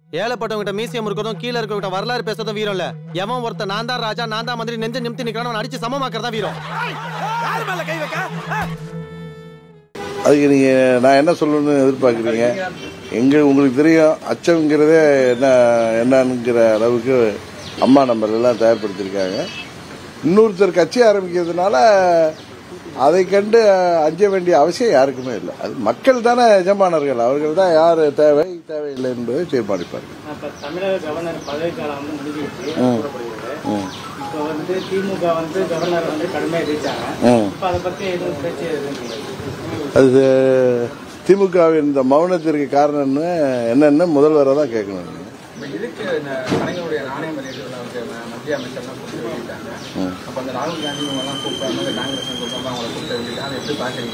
ஏழைப்பட்டவங்கிட்ட museum இருக்கிறதும் கீழே இருக்கவங்கிட்ட வரலாறு பேசுறதும் வீரம் இல்ல எவன் ஒருத்த நான் தான் ராஜா நான் தான் மந்திரி நெஞ்ச நிமித்தி நிக்கிறான் அடிச்சு சமமாக்குறதா வீரம் யாரு மேல கை வைக்க ஆ? அதுக்கு நீங்க நான் என்ன சொல்லணும்னு எதிர்பார்க்குறீங்க எங்க உங்களுக்கு தெரியும் அச்சம்ங்கிறதே என்ன என்னங்கிற அளவுக்கு அம்மா நம்பர் எல்லாம் தயார்படுத்தியிருக்காங்க இன்னொருத்தர் கட்சி ஆரம்பிக்கிறதுனால அதை கண்டு அஞ்ச வேண்டிய அவசியம் யாருக்குமே இல்லை அது மக்கள் தானே எஜமானர்கள் அவர்கள் தான் யார் தேவை தேவையில்லை என்பதை தீர்மானிப்பார்கள் இப்ப தமிழக கவர்னர் பதவிக்காலம் வந்து முடிஞ்சிருச்சு கூறப்படுகிறது இப்ப வந்து திமுக வந்து கவர்னர் வந்து கடுமையா எதிர்த்தாங்க ம். இப்ப அதை பத்தி எதுவும் பேச்சு எதுவும் கிடையாது. அது திமுகவின் இந்த மௌனத்திற்கு காரணம்னு என்னன்னு முதல்வரை தான் கேட்கணும் நீங்க. இப்ப இதுக்கு இந்த கலைஞருடைய நாணய மரியாதைகளை வந்து ம- மத்திய அமைச்சர்லாம் கூப்பிட்டு வெளியிட்டாங்க அப்ப அந்த ராகுல் காந்தி இவங்க எல்லாம் கூப்பிடாம இந்த காங்கிரஸ் கூப்பிடாம அவங்களை கூப்பிட்டு வெளியிட்டாங்க அதை எப்படி பாக்குறீங்க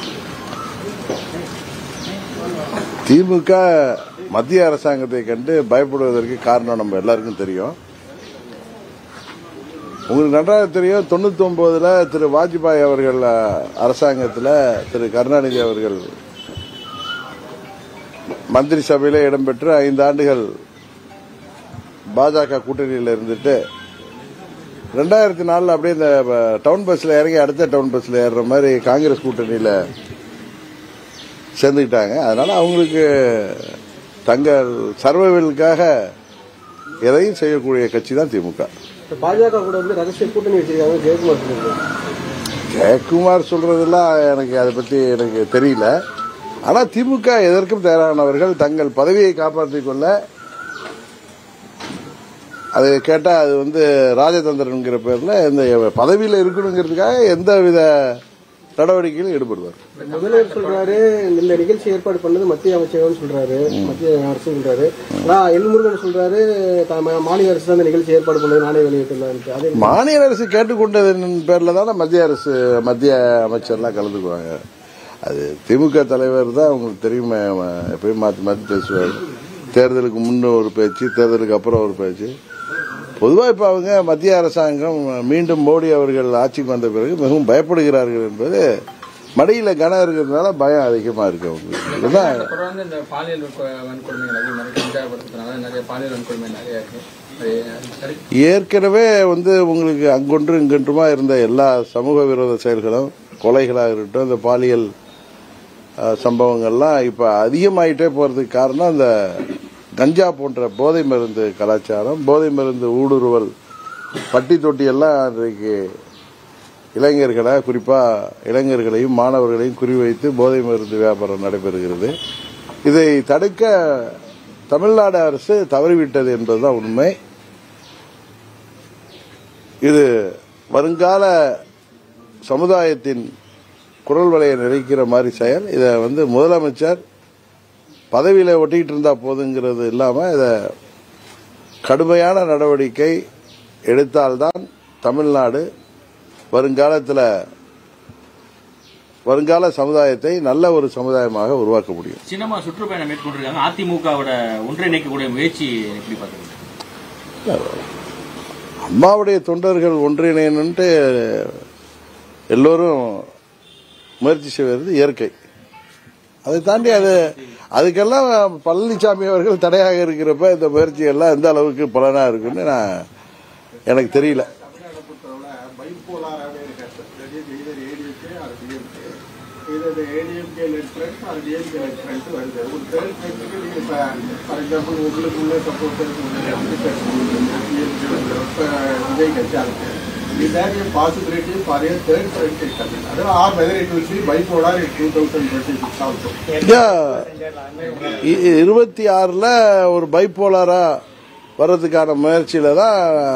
திமுக மத்திய அரசாங்கத்தை கண்டு பயப்படுவதற்கு காரணம் நம்ம எல்லாருக்கும் தெரியும் உங்களுக்கு நன்றாக தெரியும் தொண்ணூத்தி ஒன்பதுல திரு வாஜ்பாய் அவர்கள் அஹ், அரசாங்கத்தில் திரு கருணாநிதி அவர்கள் மந்திரி சபையில இடம்பெற்று ஐந்து ஆண்டுகள் பாஜக கூட்டணியில் இருந்துட்டு ரெண்டாயிரத்தி நாலுல அப்படியே இந்த அஹ், டவுன் பஸ்ல இறங்கி அடுத்த டவுன் பஸ்ல ஏறுற மாதிரி காங்கிரஸ் கூட்டணியில சேர்ந்துக்கிட்டாங்க அதனால அவங்களுக்கு தங்கள் சர்வைவலுக்காக எதையும் செய்யக்கூடிய கட்சி தான் திமுக பாஜக கூட வந்து ரகசிய கூட்டணி வச்சிருக்காங்க ஜெயக்குமார் சொல்லியிருக்காங்க ஜெயக்குமார் சொல்றதெல்லாம் எனக்கு அதை பத்தி எனக்கு தெரியல ஆனா திமுக எதற்கும் தயாரானவர்கள் தங்கள் பதவியை காப்பாற்றிக் கொள்ள அது கேட்டா அது வந்து ராஜதந்திரன்கிற பேர்ல இந்த பதவியில இருக்கணுங்கிறதுக்காக எந்த வித நடவடிக்கையிலும் ஈடுபடுவார் முதல்வர் சொல்றாரு இந்த நிகழ்ச்சி ஏற்பாடு பண்ணது மத்திய அமைச்சகம் சொல்றாரு மத்திய அரசு சொல்றாரு ஆனா எல்முருகன் சொல்றாரு த- மாநில அரசு தான் இந்த நிகழ்ச்சி ஏற்பாடு பண்ணது நானே வெளியிட்டுள்ளாரு அதே மாநில அரசு கேட்டுக்கொண்டதன் பேர்ல தானே மத்திய அரசு மத்திய அமைச்சர்லாம் கலந்துக்குவாங்க அது திமுக தலைவர் தான் உங்களுக்கு தெரியுமே அவன் எப்பயும் மாற்றி மாற்றி பேசுவார் தேர்தலுக்கு முன்ன ஒரு பேச்சு தேர்தலுக்கு அப்புறம் ஒரு பேச்சு பொதுவாக இப்போ அவங்க மத்திய அரசாங்கம் மீண்டும் மோடி அவர்கள் ஆட்சிக்கு வந்த பிறகு மிகவும் பயப்படுகிறார்கள் என்பது மடியில் கனம் இருக்கிறதுனால பயம் அதிகமாக இருக்கு அவங்களுக்கு இதுதான் தொடர்ந்து இந்த பாலியல் வன்கொ- வன்கொடுமைகள் அதிகமாக இருக்கு இந்தியாப்படுத்துறதுனால நிறைய பாலியல் வன்கொடுமை நிறைய இருக்கு அது சரி ஏற்கனவே வந்து உங்களுக்கு அங்கொன்று இங்கொன்றுமா இருந்த எல்லா சமூக விரோத செயல்களும் கொலைகளாக இருக்கட்டும் இந்த பாலியல் அஹ், சம்பவங்கள்லாம் இப்போ அதிகமாயிட்டே போறதுக்கு காரணம் இந்த கஞ்சா போன்ற போதை மருந்து கலாச்சாரம் போதை மருந்து ஊடுருவல் பட்டி தொட்டி எல்லாம் இன்றைக்கு இளைஞர்களை குறிப்பா இளைஞர்களையும் மாணவர்களையும் குறிவைத்து போதை மருந்து வியாபாரம் நடைபெறுகிறது இதை தடுக்க தமிழ்நாடு அரசு தவறிவிட்டது என்பதுதான் உண்மை இது வருங்கால சமுதாயத்தின் குரல் வலையை நிறைக்கிற மாதிரி செயல் இதை வந்து முதலமைச்சர் பதவியில ஒட்டிக்கிட்டு இருந்தா போதுங்கிறது இல்லாம இத கடுமையான நடவடிக்கை எடுத்தால்தான் தமிழ்நாடு வருங்காலத்தில் வருங்கால சமுதாயத்தை நல்ல ஒரு சமுதாயமாக உருவாக்க முடியும் சின்னமா சுற்றுப்பயணம் மேற்கொண்டிருக்காங்க அதிமுகவோட ஒன்றிணைக்கக்கூடிய முயற்சி எப்படி பாக்குறீங்க அம்மாவுடைய தொண்டர்கள் ஒன்றிணையணுன்ட்டு எல்லோரும் முயற்சி செய்வது இயற்கை அதை தாண்டி அது அதுக்கெல்லாம் பழனிசாமி அவர்கள் தடையாக இருக்கிறப்ப இந்த முயற்சி எல்லாம் எந்த அளவுக்கு பலனா இருக்குன்னு நான் எனக்கு தெரியல பைப்போலாராகவே இருக்காது that is either ADMK or DMK either ADMK led front or DMK led front வருது ஒரு தேர்ட் ஃப்ரண்ட்டுக்கு நீங்கள் ஃபார் எக்ஸாம்பிள் உங்களுக்குள்ள சப்போஸ் டிஎம்கே விஜய் கட்சியா இருக்கு Is there a possibility for a third front is coming? Other or whether it will be bipolar in 2026 also. இ- இருபத்தி ஆறுல ஒரு பைப்போலாரா வர்றதுக்கான முயற்சியில தான்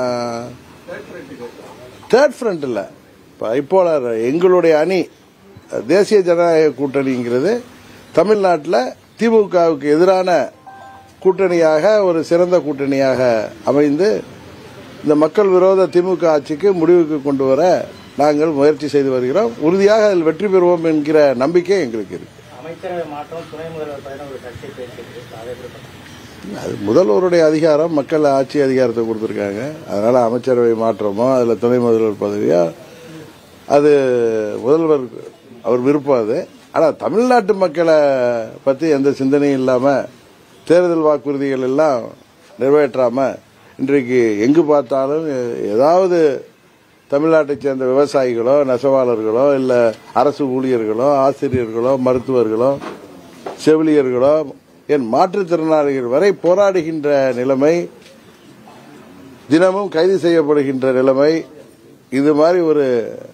தேர்ட் ஃப்ரண்ட் இல்ல பைப்போலார் எங்களுடைய அணி தேசிய ஜனநாயக கூட்டணிங்கிறது தமிழ்நாட்டில் திமுகவுக்கு எதிரான கூட்டணியாக ஒரு சிறந்த கூட்டணியாக அமைந்து இந்த மக்கள் விரோத திமுக ஆட்சிக்கு முடிவுக்கு கொண்டு வர நாங்கள் முயற்சி செய்து வருகிறோம் உறுதியாக அதில் வெற்றி பெறுவோம் என்கிற நம்பிக்கை எங்களுக்கு இருக்கு அமைச்சரவை மாற்றம் துணை முதல்வர் பதவியில ஒரு சர்ச்சை பேச்சு அதை எப்படி பார்க்கறீங்க? அது முதல்வருடைய அதிகாரம் மக்கள் ஆட்சி அதிகாரத்தை கொடுத்துருக்காங்க அதனால அமைச்சரவை மாற்றமோ அதில் துணை முதல்வர் பதவியோ அது முதல்வர் அவர் விருப்பம் அது ஆனால் தமிழ்நாட்டு மக்களை பற்றி எந்த சிந்தனையும் இல்லாமல் தேர்தல் வாக்குறுதிகள் எல்லாம் நிறைவேற்றாம இன்றைக்கு எங்கு பார்த்தாலும் எ- ஏதாவது தமிழ்நாட்டைச் சேர்ந்த விவசாயிகளோ நெசவாளர்களோ இல்ல அரசு ஊழியர்களோ ஆசிரியர்களோ மருத்துவர்களோ செவிலியர்களோ என் மாற்றுத்திறனாளிகள் வரை போராடுகின்ற நிலைமை தினமும் கைது செய்யப்படுகின்ற நிலைமை இது மாதிரி ஒரு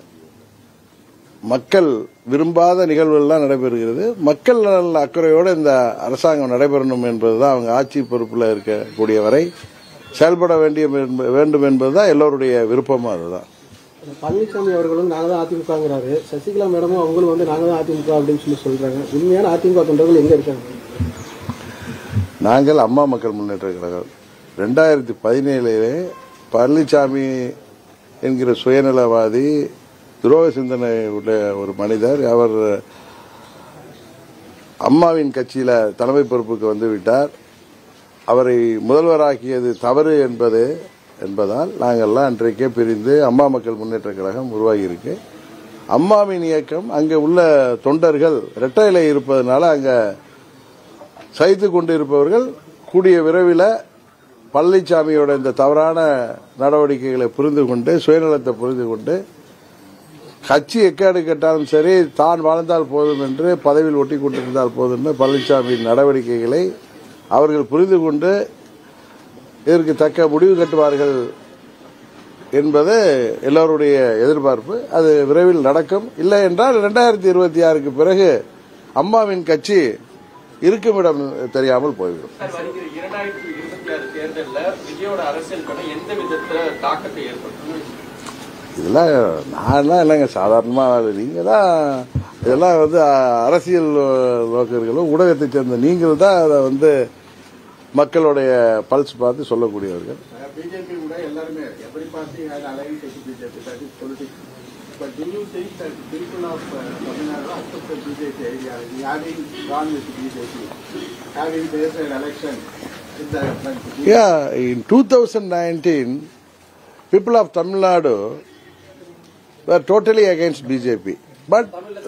மக்கள் விரும்பாத நிகழ்வுகள்லாம் நடைபெறுகிறது மக்கள் நலன் அக்கறையோடு இந்த அரசாங்கம் நடைபெறணும் என்பதுதான் அவங்க ஆட்சி பொறுப்பில் இருக்கக்கூடிய வரை செயல்பட வேண்டிய வேண்டும் என்பதுதான் எல்லோருடைய விருப்பமும் அதுதான் பழனிசாமி அவர்களும் நாங்க தான் அதிமுகங்கிறாரு சசிகலா மேடமும் அவங்களும் வந்து நாங்க தான் அதிமுக அப்படின்னு சொல்லி சொல்றாங்க உண்மையான அதிமுக தொண்டர்கள் எங்க இருக்காங்க நாங்கள் அம்மா மக்கள் முன்னேற்ற கழகம் ரெண்டாயிரத்தி பதினேழிலே பழனிசாமி என்கிற சுயநலவாதி துரோக சிந்தனை உள்ள ஒரு மனிதர் அவர் அம்மாவின் கட்சியில தலைமை பொறுப்புக்கு வந்து விட்டார் அவரை முதல்வராக்கியது தவறு என்பது என்பதால் நாங்கள்லாம் அன்றைக்கே பிரிந்து அம்மா மக்கள் முன்னேற்ற கழகம் உருவாகி இருக்கு அம்மாவின் இயக்கம் அங்கே உள்ள தொண்டர்கள் இரட்டையில இருப்பதனால அங்க சகித்து கொண்டிருப்பவர்கள் கூடிய விரைவில் பழனிசாமியோட இந்த தவறான நடவடிக்கைகளை புரிந்து கொண்டு சுயநலத்தை புரிந்து கொண்டு கட்சி எக்காடு கேட்டாலும் சரி தான் வாழ்ந்தால் போதும் என்று பதவியில் ஒட்டி கொண்டிருந்தால் போதும் என்று பழனிசாமியின் நடவடிக்கைகளை அவர்கள் புரிந்து கொண்டு இதற்கு தக்க முடிவு கட்டுவார்கள் என்பது எல்லோருடைய எதிர்பார்ப்பு அது விரைவில் நடக்கும் இல்லை என்றால் இரண்டாயிரத்தி இருபத்தி ஆறுக்கு பிறகு அம்மாவின் கட்சி இருக்கும் இடம் தெரியாமல் போய்விடும் சார் வருகிற இரண்டாயிரத்தி இருபத்தி ஆறு தேர்தலில் விஜயோட அரசியல் பணி எந்த விதத்துல தாக்கத்தை ஏற்படுத்தும் இதெல்லாம் நான்லாம் இல்லைங்க சாதாரணமாக நீங்கள் தான் இதெல்லாம் வந்து அ- அரசியல் நோக்கர்களும் ஊடகத்தை சேர்ந்த நீங்கள் தான் அதை வந்து மக்களுடைய பல்ஸ் பார்த்து சொல்லக்கூடியவர்கள் பிஜேபி கூட எல்லாருமே every party hate alliance with BJP that is politics but do you think that people of Tamil Nadu accept BJP ideology having gone with BJP having faced an election in the country. Yeah, in 2019, people of Tamil Nadu were totally against BJP. But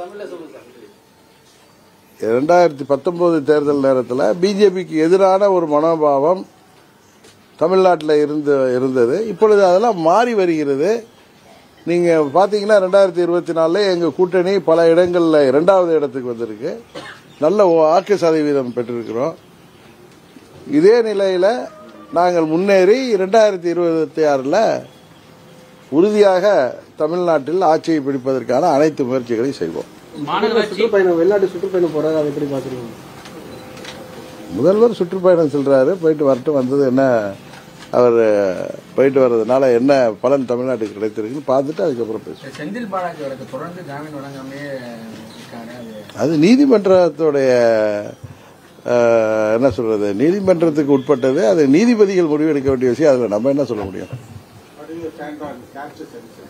இரண்டாயிரத்தி பத்தொன்பது தேர்தல் நேரத்தில் பிஜேபிக்கு எதிரான ஒரு மனோபாவம் தமிழ்நாட்டில் இருந்து இருந்தது இப்பொழுது அதெல்லாம் மாறி வருகிறது நீங்க பாத்தீங்கன்னா ரெண்டாயிரத்தி இருபத்தி நாலுல எங்க கூட்டணி பல இடங்கள்ல இரண்டாவது இடத்துக்கு வந்திருக்கு நல்ல வாக்கு சதவீதம் பெற்றிருக்கிறோம் இதே நிலையில நாங்கள் முன்னேறி இரண்டாயிரத்தி இருபத்தி ஆறுல உறுதியாக தமிழ்நாட்டில் ஆட்சியை பிடிப்பதற்கான அனைத்து முயற்சிகளையும் செய்வோம் மாநகராட்சி சுற்றுப்பயணம் வெளிநாட்டு சுற்றுப்பயணம் போறாரு அதை எப்படி பாக்குறீங்க முதல்வர் சுற்றுப்பயணம் செல்றாரு போயிட்டு வரட்டும் வந்தது என்ன அவர் போயிட்டு வர்றதுனால என்ன பலன் தமிழ்நாட்டுக்கு கிடைத்திருக்குன்னு பார்த்துட்டு அதுக்கப்புறம் பேசுவோம் செந்தில் பாலாஜி அவருக்கு தொடர்ந்து ஜாமீன் வழங்காமே இருக்காரு அது அது நீதிமன்றத்துடைய அஹ், என்ன சொல்றது நீதிமன்றத்துக்கு உட்பட்டது அது நீதிபதிகள் முடிவெடுக்க வேண்டிய விஷயம் அதுல நம்ம என்ன சொல்ல முடியும் What do you stand on caste census?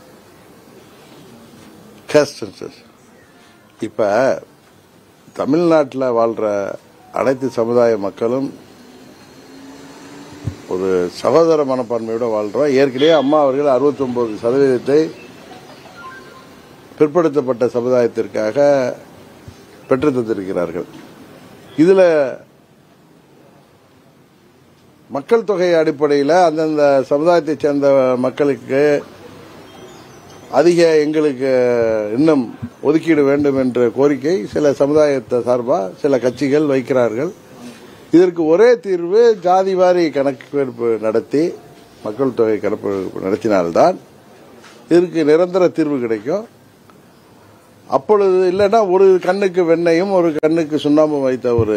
caste census. இப்ப தமிழ்நாட்டில் வாழ்ற அனைத்து சமுதாய மக்களும் ஒரு சகோதர மனப்பான்மையோட வாழ்றோம் ஏற்கனவே அம்மா அவர்கள் 69% சதவீதத்தை பிற்படுத்தப்பட்ட சமுதாயத்திற்காக பெற்று தந்திருக்கிறார்கள் இதுல மக்கள் தொகை அடிப்படையில் அந்தந்த சமுதாயத்தைச் சேர்ந்த மக்களுக்கு அதிக எங்களுக்கு இன்னும் ஒதுக்கீடு வேண்டும் என்ற கோரிக்கை சில சமுதாயத்தை சார்பா சில கட்சிகள் வைக்கிறார்கள் இதற்கு ஒரே தீர்வு ஜாதி வாரி கணக்கெடுப்பு நடத்தி மக்கள் தொகை கணக்கெடுப்பு நடத்தினால்தான் இதற்கு நிரந்தர தீர்வு கிடைக்கும் அப்பொழுது இல்லைன்னா ஒரு கண்ணுக்கு வெண்ணையும் ஒரு கண்ணுக்கு சுண்ணாம்பும் வைத்த ஒரு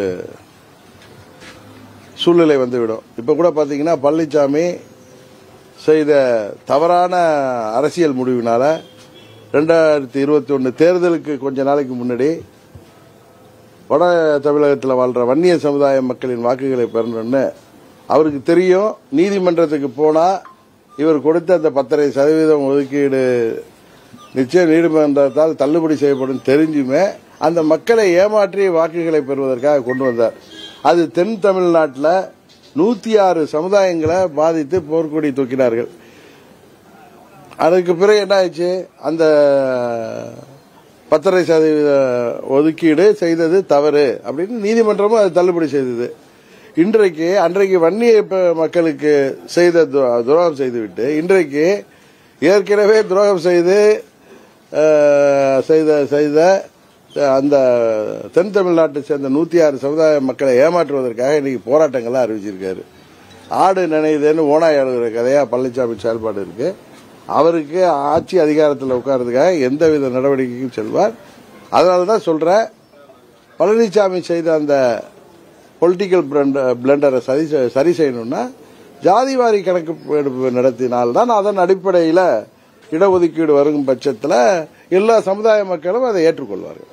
சூழ்நிலை வந்துவிடும் இப்ப கூட பாத்தீங்கன்னா பழனிசாமி செய்த தவறான அரசியல் முடிவினால ரெண்டாயிரத்தி இருபத்தி ஒன்று தேர்தலுக்கு கொஞ்ச நாளைக்கு முன்னாடி வட தமிழகத்தில் வாழ்ற வன்னிய சமுதாய மக்களின் வாக்குகளை பெறணும்னு அவருக்கு தெரியும் நீதிமன்றத்துக்கு போனா இவர் கொடுத்த அந்த பத்தரை சதவீதம் ஒதுக்கீடு நிச்சயம் நீதிமன்றத்தால் தள்ளுபடி செய்யப்படும் தெரிஞ்சுமே அந்த மக்களை ஏமாற்றி வாக்குகளை பெறுவதற்காக கொண்டு வந்தார் அது தென் தமிழ்நாட்டில் நூத்தி ஆறு சமுதாயங்களை பாதித்து போர்க்கொடி தூக்கினார்கள் அதுக்கு பிறகு என்ன ஆயிடுச்சு அந்த பத்தரை சதவீத ஒதுக்கீடு செய்தது தவறு அப்படின்னு நீதிமன்றமும் அது தள்ளுபடி செய்தது இன்றைக்கு அன்றைக்கு வன்னிய ப- மக்களுக்கு செய்த து- துரோகம் செய்துவிட்டு இன்றைக்கு ஏற்கனவே துரோகம் செய்து அஹ், செய்த செய்த அந்த தென் தமிழ்நாட்டை சேர்ந்த நூத்தி ஆறு சமுதாய மக்களை ஏமாற்றுவதற்காக இன்னைக்கு போராட்டங்கள்லாம் அறிவிச்சிருக்காரு ஆடு நினைதுன்னு ஓனாய் அழுகிற கதையா பழனிசாமி செயல்பாடு இருக்கு அவருக்கு ஆட்சி அதிகாரத்தில் உட்கார்றதுக்காக எந்தவித நடவடிக்கைக்கும் செல்வார் அதனால தான் சொல்றேன் பழனிசாமி செய்த அந்த பொலிட்டிக்கல் பிளண்டரை சரி செ- சரி செய்யணும்னா ஜாதிவாரி கணக்கு எடுப்பு நடத்தினால்தான் அதன் அடிப்படையில் இடஒதுக்கீடு வரும் பட்சத்தில் எல்லா சமுதாய மக்களும் அதை ஏற்றுக்கொள்வார்கள்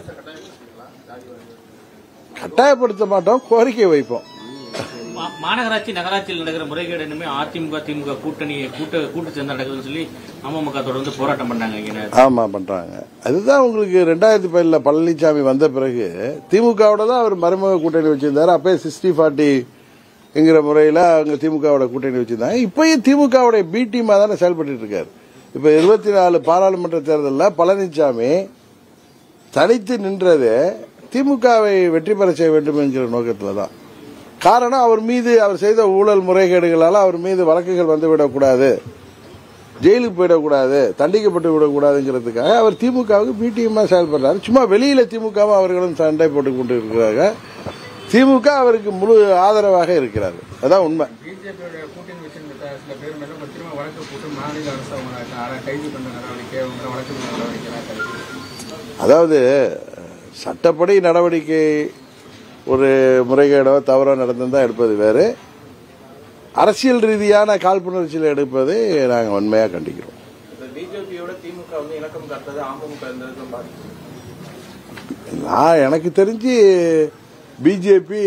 கட்டாயப்படுத்த மாட்டோம் கோரிக்கை வைப்போம் மா- மாநகராட்சி நகராட்சியில் நடக்கிற முறைகேடு இனிமே அதிமுக திமுக கூட்டணி கூட்ட கூட்டு சேர்ந்து நடக்குதுன்னு சொல்லி அமமுக தொடர்ந்து போராட்டம் பண்ணாங்க இங்க ஆமா பண்றாங்க அதுதான் உங்களுக்கு ரெண்டாயிரத்தி பதில பழனிசாமி வந்த பிறகு திமுகவோட தான் அவர் மறைமுக கூட்டணி வச்சிருந்தாரு அப்பயே சிக்ஸ்டி ஃபார்ட்டி என்கிற முறையில் அவங்க திமுகவோட கூட்டணி வச்சிருந்தாங்க இப்பயும் திமுகவுடைய பி டீமா தானே செயல்பட்டு இருக்காரு இப்ப இருபத்தி நாலு பாராளுமன்ற தேர்தலில் பழனிசாமி தனித்து நின்றது திமுகவை வெற்றி பெற செய்ய வேண்டும் என்கிற நோக்கத்தில் தான் காரணம் அவர் மீது அவர் செய்த ஊழல் முறைகேடுகளால் அவர் மீது வழக்குகள் வந்துவிடக்கூடாது ஜெயிலுக்கு போயிடக்கூடாது தண்டிக்கப்பட்டு விடக்கூடாதுங்கிறதுக்காக அவர் திமுகவுக்கு பிடிஎம்மா செயல்படுறாரு சும்மா வெளியில திமுக அவர்களும் சண்டை போட்டுக் கொண்டு இருக்கிறாங்க திமுக அவருக்கு முழு ஆதரவாக இருக்கிறார் அதான் உண்மை பிஜேபியோட கூட்டணி வச்சிருந்த சில பேர் மேல இப்ப திரும்ப வழக்கு போட்டு மாநில அரசு அவங்க அர- கைது பண்ண நடவடிக்கை அவங்க வழக்கு பண்ண நடவடிக்கை எல்லாம் கிடையாது அதாவது சட்டப்படி நடவடிக்கை ஒரு முறைகேடோ தவறோ நடந்திருந்தா எடுப்பது வேறு அரசியல் ரீதியான காழ்ப்புணர்ச்சியில் எடுப்பதை நாங்கள் வன்மையாக கண்டிக்கிறோம் இப்ப பிஜேபியோட திமுக வந்து இணக்கம் காட்டுறது அமமுக இருந்ததுக்கும் பாதிக்கும் நான் எனக்கு தெரிஞ்சு பிஜேபி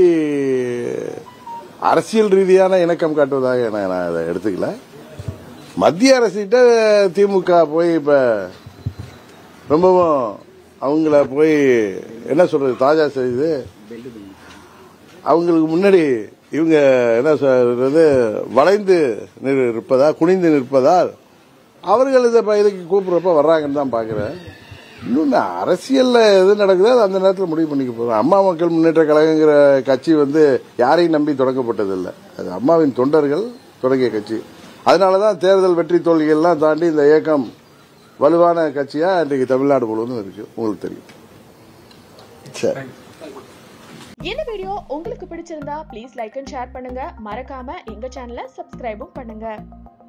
அரசியல் ரீதியான இணக்கம் காட்டுவதாக நான் நான் அதை எடுத்துக்கல மத்திய அரசிட்ட திமுக போய் இப்ப ரொம்பவும் அவங்கள போய் என்ன சொல்றது தாஜா செய்து அவங்களுக்கு முன்னாடி இவங்க என்ன சொல்றது வளைந்து நிறு- இருப்பதா குனிந்து நிற்பதால் அவர்கள் இதை ப- இதுக்கு கூப்பிடுறப்ப வர்றாங்கன்னு தான் பாக்குறேன் இன்னொன்று அரசியல்ல எது நடக்குதோ அது அந்த நேரத்தில் முடிவு பண்ணிக்க போறோம் அம்மா மக்கள் முன்னேற்ற கழகங்கிற கட்சி வந்து யாரையும் நம்பி தொடங்கப்பட்டதில்லை அது அம்மாவின் தொண்டர்கள் தொடங்கிய கட்சி அதனால தான் தேர்தல் வெற்றி தோல்விகள்லாம் தாண்டி இந்த இயக்கம் வலுவான கட்சியா இன்றைக்கு தமிழ்நாடு முழுவதும் இருக்கு உங்களுக்கு தெரியும் சரி இந்த வீடியோ உங்களுக்கு பிடிச்சிருந்தா ப்ளீஸ் லைக் அண்ட் ஷேர் பண்ணுங்க மறக்காம எங்க சேனலை சப்ஸ்கிரைபும் பண்ணுங்க